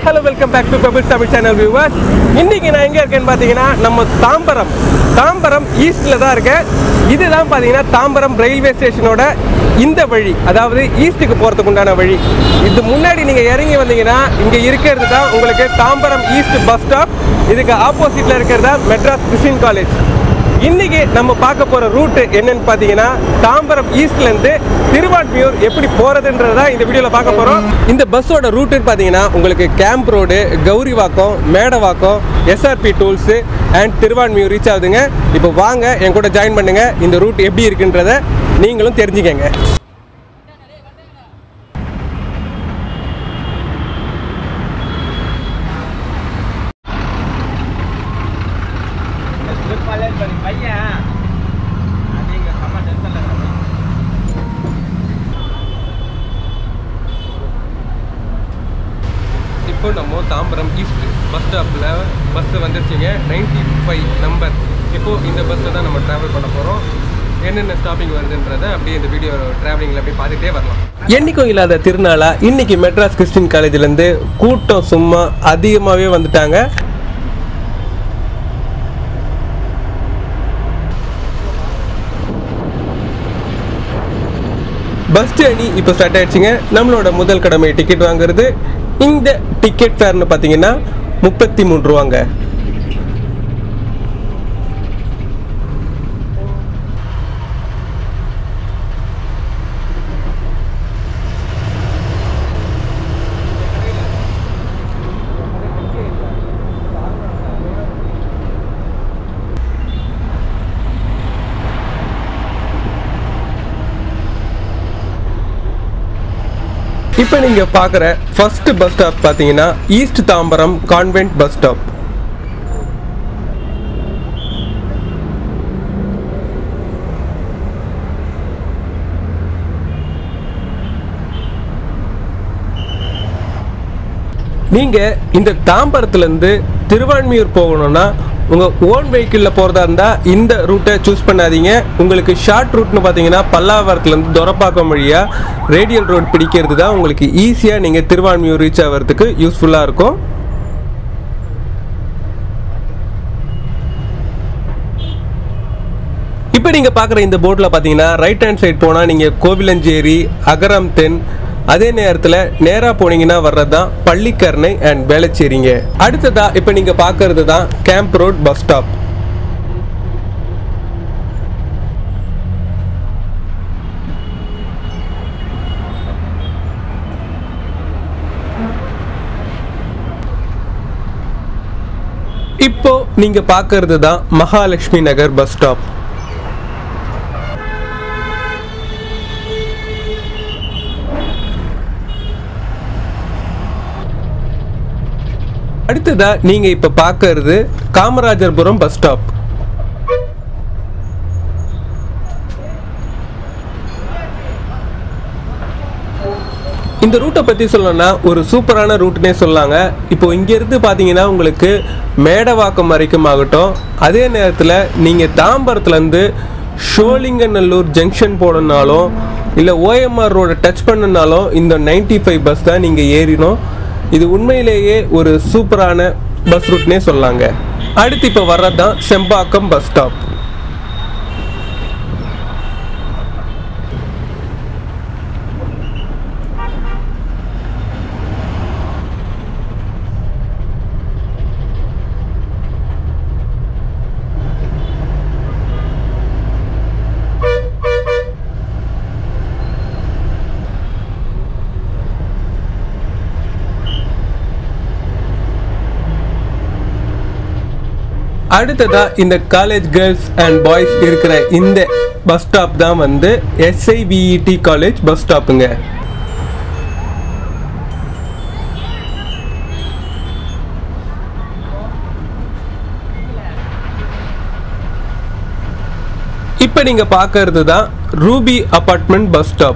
hello welcome back to Pebble Tamil channel viewers இன்னைக்கு நான் எங்கே இருக்கேன்னு பார்த்தீங்கன்னா நம்ம தாம்பரம் தாம்பரம் ஈஸ்டில் தான் இருக்கேன் இதுதான் பார்த்தீங்கன்னா தாம்பரம் ரயில்வே ஸ்டேஷனோட இந்த வழி அதாவது ஈஸ்ட்டுக்கு போகிறதுக்கு உண்டான வழி இது முன்னாடி நீங்கள் இறங்கி வந்தீங்கன்னா இங்கே இருக்கிறது தான் உங்களுக்கு தாம்பரம் ஈஸ்ட் பஸ் ஸ்டாப் இதுக்கு ஆப்போசிட்டில் இருக்கிறது தான் மெட்ராஸ் கிறிஸ்டின் காலேஜ் இன்னைக்கு நம்ம பார்க்க போற ரூட் என்னன்னு பார்த்தீங்கன்னா தாம்பரம் ஈஸ்ட்ல இருந்து திருவான்மியூர் எப்படி போறதுன்றத தான் இந்த வீடியோல பார்க்க போறோம் இந்த பஸ்ஸோட ரூட்டுன்னு பார்த்தீங்கன்னா உங்களுக்கு camp road Gowrivakkam Medavakkam SRP tools and Thiruvanmiyur reach ஆகுதுங்க இப்போ வாங்க என் கூட ஜாயின் பண்ணுங்க இந்த ரூட் எப்படி இருக்குன்றத நீங்களும் தெரிஞ்சுக்கங்க இப்போ நம்ம தாம்பரம் ஈஸ்ட் பஸ் ஸ்டாப்பில் பஸ் வந்துருச்சுங்க நைன்டி ஃபைவ் நம்பர் இப்போ இந்த பஸ்ஸில் தான் நம்ம ட்ராவல் பண்ண போகிறோம் என்னென்ன ஸ்டாப்பிங் வருதுன்றதை அப்படியே இந்த வீடியோ ட்ராவலிங்கில் அப்படியே பார்த்துட்டே வரலாம் என்னைக்கும் இல்லாத திருநாளா இன்னைக்கு மெட்ராஸ் கிறிஸ்டின் காலேஜ்லேருந்து கூட்டம் சும்மா அதிகமாகவே வந்துட்டாங்க பஸ் ஜேர்னி இப்போ ஸ்டார்ட் ஆயிடுச்சுங்க நம்மளோட முதல் கடமை டிக்கெட் வாங்குறது இந்த டிக்கெட் ஃபேர்னு பார்த்தீங்கன்னா முப்பத்தி மூணு ரூபாங்க இப்போ நீங்கள் பார்க்குற ஃபர்ஸ்ட் பஸ் ஸ்டாப் பார்த்தீங்கன்னா east Tambaram convent bus stop நீங்கள் இந்த தாம்பரத்துலேருந்து திருவான்மியூர் போகணும்னா உங்கள் ஓன் வெஹிக்கிளில் போகிறதா இருந்தால் இந்த ரூட்டை சூஸ் பண்ணாதீங்க உங்களுக்கு ஷார்ட் ரூட்னு பார்த்தீங்கன்னா பல்லாவரத்துலேருந்து துரப்பாக்கம் வழியாக ரேடியல் ரோட் பிடிக்கிறது தான் உங்களுக்கு ஈஸியாக நீங்கள் திருவான்மியூர் ரீச் ஆகிறதுக்கு யூஸ்ஃபுல்லாக இருக்கும் இப்போ நீங்கள் பார்க்குற இந்த போர்டில் பார்த்தீங்கன்னா ரைட் ஹேண்ட் சைடு போனால் நீங்கள் கோவிலஞ்சேரி அகரம் தென் அதே நேரத்தில் நேராக போனீங்கன்னா வர்றது தான் பள்ளிக்கரணை அண்ட் வேளச்சேரிங்க அடுத்ததா இப்போ நீங்கள் பார்க்கறது தான் கேம்ப் ரோட் பஸ் ஸ்டாப் இப்போ நீங்க பார்க்கறது தான் மகாலட்சுமி நகர் பஸ் ஸ்டாப் அடுத்ததா நீங்க இப்ப பார்க்கறது காமராஜர்புரம் பஸ் ஸ்டாப் இந்த ரூட்டை பற்றி சொல்லணும்னா ஒரு சூப்பரான ரூட்னே சொல்லாங்க இப்போ இங்கேருந்து பார்த்தீங்கன்னா உங்களுக்கு மேடவாக்கம் வரைக்கும் ஆகட்டும் அதே நேரத்தில் நீங்கள் தாம்பரத்துலேருந்து ஷோலிங்கநல்லூர் ஜங்ஷன் போடணுனாலும் இல்லை ஓஎம்ஆர் ரோடை டச் பண்ணனாலும் இந்த நைன்டி ஃபைவ் பஸ் தான் நீங்கள் ஏறினோம் இது உண்மையிலேயே ஒரு சூப்பரான பஸ் ரூட்னே சொல்லாங்க அடுத்து இப்போ வர்றது தான் செம்பாக்கம் பஸ் ஸ்டாப் அடுத்ததா இந்த காலேஜ் கேர்ள்ஸ் அண்ட் பாய்ஸ் இருக்கிற இந்த பஸ் ஸ்டாப் தான் வந்து எஸ்ஐவிஇடி காலேஜ் பஸ் ஸ்டாப்புங்க இப்போ நீங்க பார்க்கறது தான் ரூபி அபார்ட்மெண்ட் பஸ் ஸ்டாப்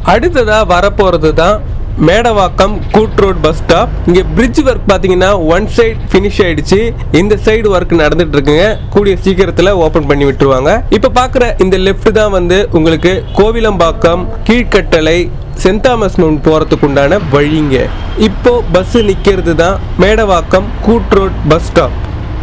அடுத்ததா வரப்போறது தான் Medavakkam Koot road bus stop இங்க பிரிட்ஜ் ஒர்க் பாத்தீங்கன்னா ஒன் சைடு ஃபினிஷ் ஆயிடுச்சு இந்த சைடு ஒர்க் நடந்துட்டு இருக்குங்க கூடிய சீக்கிரத்துல ஓபன் பண்ணி விட்டுருவாங்க இப்ப பாக்குற இந்த லெஃப்ட் தான் வந்து உங்களுக்கு Kovilambakkam Keezhkattalai St Thomas Mount போறதுக்கு உண்டான வழிங்க இப்போ பஸ் நிக்கிறது தான் Medavakkam Koot road bus stop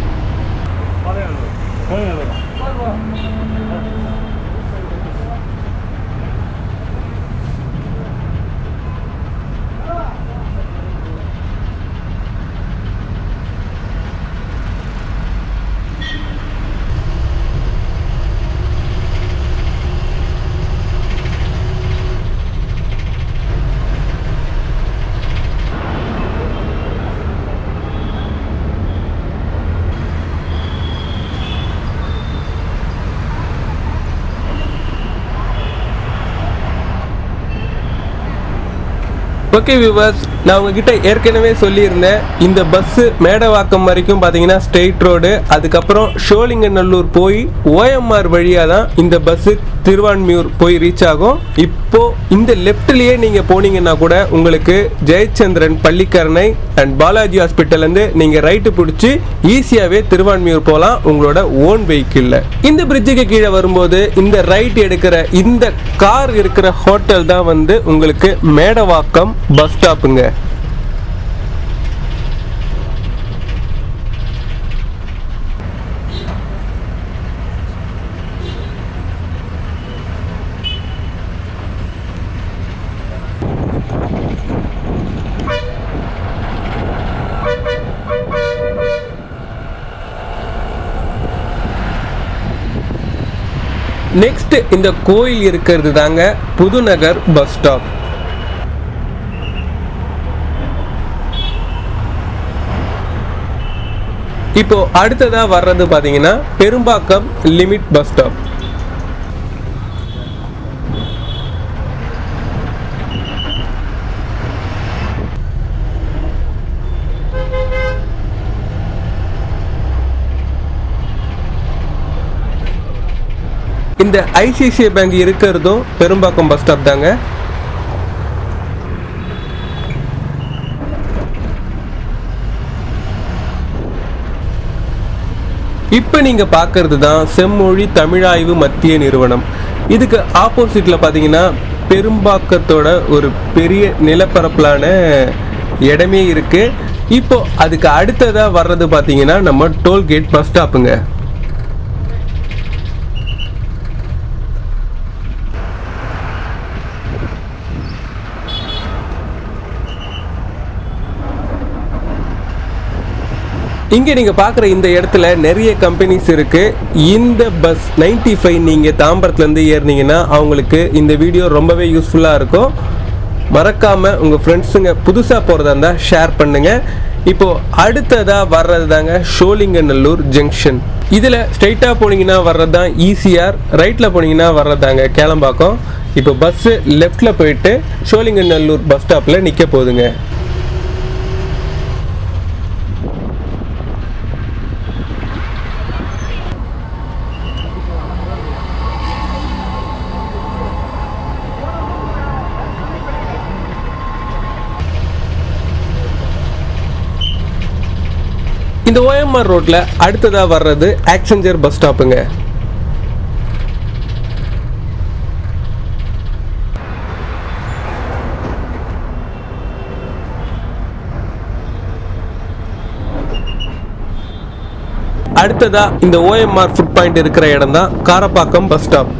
okay viewers நான் உங்ககிட்ட ஏற்கனவே சொல்லியிருந்தேன் இந்த பஸ்ஸு மேடவாக்கம் வரைக்கும் பார்த்தீங்கன்னா ஸ்ட்ரெயிட் ரோடு அதுக்கப்புறம் ஷோலிங்கநல்லூர் போய் ஓஎம்ஆர் வழியாக தான் இந்த பஸ்ஸு திருவான்மியூர் போய் ரீச் ஆகும் இப்போ இந்த லெஃப்ட்லேயே நீங்கள் போனீங்கன்னா கூட உங்களுக்கு ஜெயச்சந்திரன் பள்ளிக்கரணை அண்ட் பாலாஜி ஹாஸ்பிட்டல்லேருந்து நீங்கள் ரைட்டு பிடிச்சி ஈஸியாகவே திருவான்மியூர் போகலாம் உங்களோட ஓன் வெஹிக்கிளில் இந்த பிரிட்ஜுக்கு கீழே வரும்போது இந்த ரைட் எடுக்கிற இந்த கார் இருக்கிற ஹோட்டல் தான் வந்து உங்களுக்கு மேடவாக்கம் பஸ் ஸ்டாப்புங்க நெக்ஸ்ட் இந்த கோயில் இருக்கிறது தாங்க புதுநகர் பஸ் ஸ்டாப் இப்போ அடுத்ததா வர்றது பாத்தீங்கன்னா பெரும்பாக்கம் லிமிட் பஸ் ஸ்டாப் இந்த ஐசிஐசிஐ பேங்க் இருக்கிறதும் பெரும்பாக்கம் பஸ் ஸ்டாப் தாங்க இப்போ நீங்க பார்க்கறது தான் செம்மொழி தமிழாய்வு மத்திய நிறுவனம் இதுக்கு ஆப்போசிட்ல பார்த்தீங்கன்னா பெரும்பாக்கத்தோட ஒரு பெரிய நிலப்பரப்பிலான இடமே இருக்கு இப்போ அதுக்கு அடுத்ததா வர்றது பார்த்தீங்கன்னா நம்ம டோல்கேட் பஸ் ஸ்டாப்புங்க இங்க நீங்க பார்க்குற இந்த இடத்துல நிறைய கம்பெனிஸ் இருக்கு இந்த பஸ் 95 ஃபைவ் நீங்க தாம்பரத்துல இருந்து ஏறினீங்கன்னா அவங்களுக்கு இந்த வீடியோ ரொம்பவே யூஸ்ஃபுல்லா இருக்கும் மறக்காம உங்க ஃப்ரெண்ட்ஸுங்க புதுசா போறதா இருந்தா ஷேர் பண்ணுங்க இப்போ அடுத்ததா வர்றது தாங்க ஷோலிங்கநல்லூர் ஜங்ஷன் இதுல ஸ்ட்ரைட்டா போனீங்கன்னா வர்றது தான் ஈசிஆர் ரைட்ல போனீங்கன்னா வர்றதாங்க கேளம்பாக்கம் இப்போ பஸ் லெஃப்ட்ல போயிட்டு ஷோலிங்கநல்லூர் பஸ் ஸ்டாப்ல நிக்க போகுதுங்க இந்த ஓஎம்ஆர் ரோட்ல அடுத்ததா வர்றது ஆக்சஞ்சர் பஸ் ஸ்டாப்புங்க அடுத்ததா இந்த ஓஎம்ஆர் ஃபுட் பாயிண்ட் இருக்கிற இடம் தான் காரப்பாக்கம் பஸ் ஸ்டாப்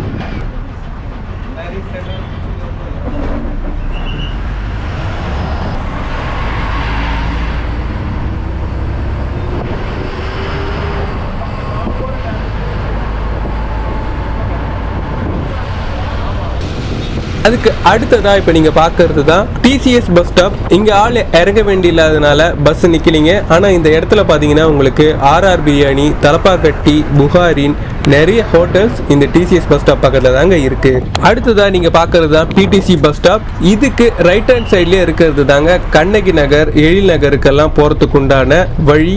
அதுக்கு அடுத்ததா இப்போ நீங்க பார்க்கறது தான் டிசிஎஸ் பஸ் ஸ்டாப் இங்க ஆள் இறங்க வேண்டியில்லாதனால பஸ் நிக்கலீங்க ஆனா இந்த இடத்துல பாத்தீங்கன்னா உங்களுக்கு ஆர்ஆர் பிரியாணி தலப்பாக்கட்டி புகாரின் நிறைய ஹோட்டல்ஸ் இந்த டிசிஎஸ் பஸ் ஸ்டாப் பக்கத்துல தாங்க இருக்கு அடுத்ததா நீங்க பார்க்கறது தான் பிடிசி பஸ் ஸ்டாப் இதுக்கு ரைட் ஹேண்ட் சைட்லயே இருக்கிறது தாங்க கண்ணகி நகர் எழில் நகருக்கெல்லாம் போறதுக்கு உண்டான வழி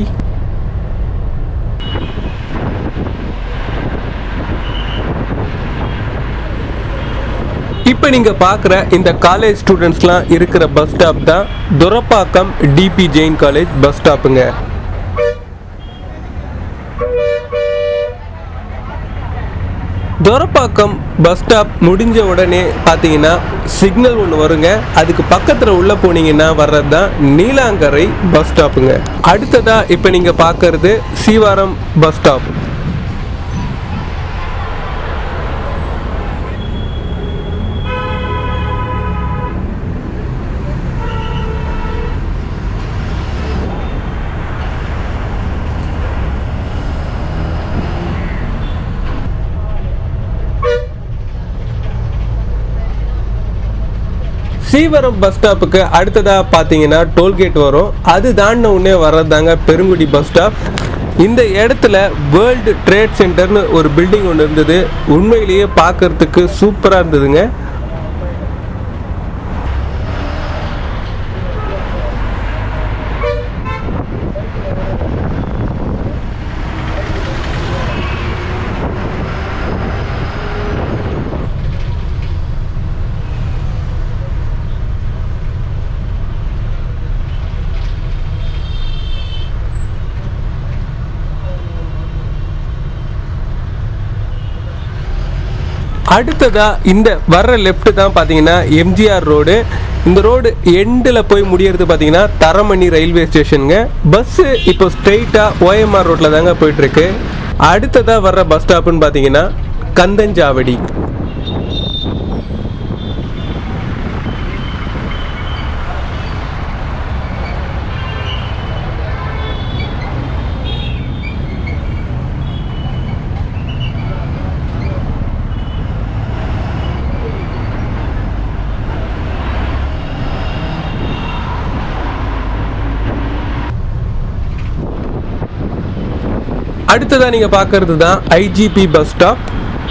இப்போ நீங்கள் பார்க்குற இந்த காலேஜ் ஸ்டூடெண்ட்ஸ்லாம் இருக்கிற பஸ் ஸ்டாப் தான் Thuraipakkam DB Jain college bus ஸ்டாப்புங்க துரப்பாக்கம் பஸ் ஸ்டாப் முடிஞ்ச உடனே பார்த்தீங்கன்னா சிக்னல் ஒன்று வருங்க அதுக்கு பக்கத்தில் உள்ள போனீங்கன்னா வர்றது தான் நீலாங்கரை பஸ் ஸ்டாப்புங்க அடுத்ததா இப்போ நீங்கள் பார்க்கறது Seevaram bus stop Seevaram bus ஸ்டாப்புக்கு அடுத்ததா பார்த்தீங்கன்னா டோல்கேட் வரும் அது தாண்டின உடனே வர்றதாங்க பெருங்குடி பஸ் ஸ்டாப் இந்த இடத்துல வேர்ல்டு ட்ரேட் சென்டர்னு ஒரு பில்டிங் ஒன்று இருந்தது உண்மையிலேயே பார்க்கறதுக்கு சூப்பராக இருந்ததுங்க அடுத்ததா இந்த வர்ற லெஃப்ட் தான் பார்த்தீங்கன்னா எம்ஜிஆர் ரோடு இந்த ரோடு எண்டில் போய் முடியறது பார்த்தீங்கன்னா தரமணி ரயில்வே ஸ்டேஷனுங்க பஸ்ஸு இப்போ ஸ்ட்ரெயிட்டாக ஓஎம்ஆர் ரோட்டில் தாங்க போயிட்டுருக்கு அடுத்ததாக வர்ற பஸ் ஸ்டாப்புன்னு பார்த்தீங்கன்னா கந்தஞ்சாவடி அடுத்ததா நீங்க பார்க்கறது தான் ஐஜிபி பஸ் ஸ்டாப்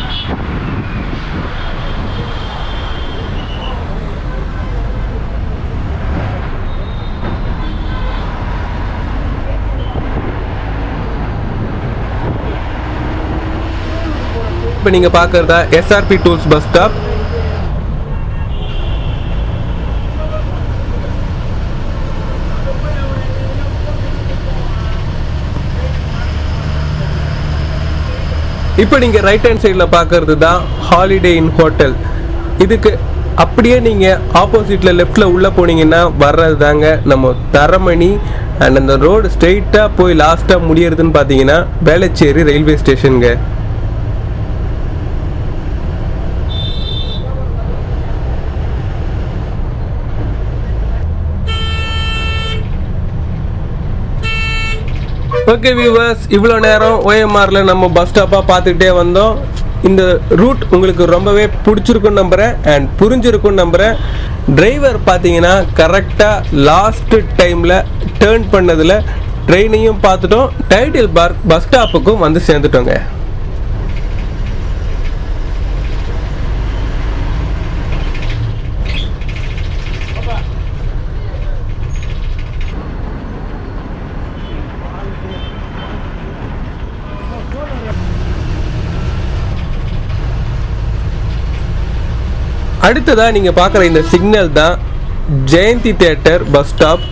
இப்போ நீங்க பார்க்கறதா எஸ்ஆர்பி டூல்ஸ் பஸ் ஸ்டாப் இப்போ நீங்கள் ரைட் ஹேண்ட் சைடில் பார்க்கறது தான் ஹாலிடே இன் ஹோட்டல் இதுக்கு அப்படியே நீங்கள் ஆப்போசிட்டில் லெஃப்டில் உள்ளே போனீங்கன்னா வர்றது தாங்க நம்ம தரமணி அண்ட் அந்த ரோடு ஸ்ட்ரெயிட்டாக போய் லாஸ்ட்டாக முடியறதுன்னு பார்த்தீங்கன்னா வேளச்சேரி ரயில்வே ஸ்டேஷனுங்க ஓகே வியூவர்ஸ் இவ்வளோ நேரம் ஓஎம்ஆரில் நம்ம பஸ் ஸ்டாப்பாக பார்த்துக்கிட்டே வந்தோம் இந்த ரூட் உங்களுக்கு ரொம்பவே பிடிச்சிருக்குன்னு நம்புகிறேன் அண்ட் புரிஞ்சிருக்குன்னு நம்புகிறேன் டிரைவர் பார்த்தீங்கன்னா கரெக்டாக லாஸ்ட் டைமில் டேர்ன் பண்ணதில் ட்ரெயினையும் பார்த்துட்டோம் டைட்டில் பார்க் பஸ் ஸ்டாப்புக்கும் வந்து சேர்ந்துட்டோங்க அடுத்ததா நீங்க பார்க்குற இந்த சிக்னல் தான் Jayanthi theatre bus stop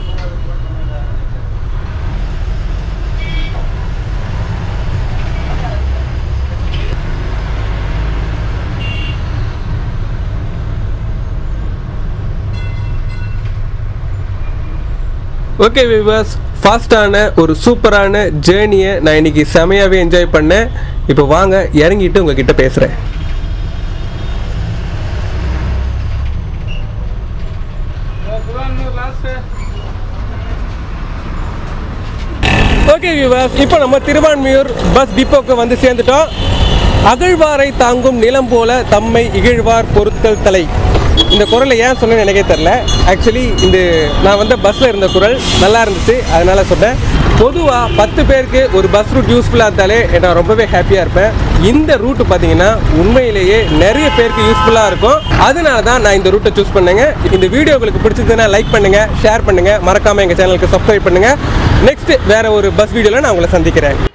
okay viewers ஃபாஸ்டான ஒரு சூப்பரான ஜேர்னியை நான் இன்னைக்கு செமையாகவே என்ஜாய் பண்ணேன் இப்போ வாங்க இறங்கிட்டு உங்ககிட்ட பேசுகிறேன் ஓகே வியூவர்ஸ் இப்போ நம்ம திருவான்மியூர் பஸ் டிப்போக்கு வந்து சேர்ந்துட்டோம் அகழ்வாரை தாங்கும் நிலம் போல தம்மை இகழ்வார் பொருட்கள் தலை இந்த குரலை ஏன் சொன்னேன்னு எனக்கே தெரில ஆக்சுவலி இந்த நான் வந்த பஸ்ஸில் இருந்த குரல் நல்லா இருந்துச்சு அதனால சொன்னேன் பொதுவாக பத்து பேருக்கு ஒரு பஸ் ரூட் யூஸ்ஃபுல்லாக இருந்தாலே நான் ரொம்பவே ஹாப்பியாக இருப்பேன் இந்த ரூட்டு பார்த்தீங்கன்னா உண்மையிலேயே நிறைய பேருக்கு யூஸ்ஃபுல்லாக இருக்கும் அதனால தான் நான் இந்த ரூட்டை சூஸ் பண்ணேங்க இந்த வீடியோ உங்களுக்கு பிடிச்சதுன்னா லைக் பண்ணுங்கள் ஷேர் பண்ணுங்கள் மறக்காமல் எங்கள் சேனலுக்கு சப்ஸ்கிரைப் பண்ணுங்கள் நெக்ஸ்ட் வேற ஒரு பஸ் வீடியோவில் நான் உங்களை சந்திக்கிறேன்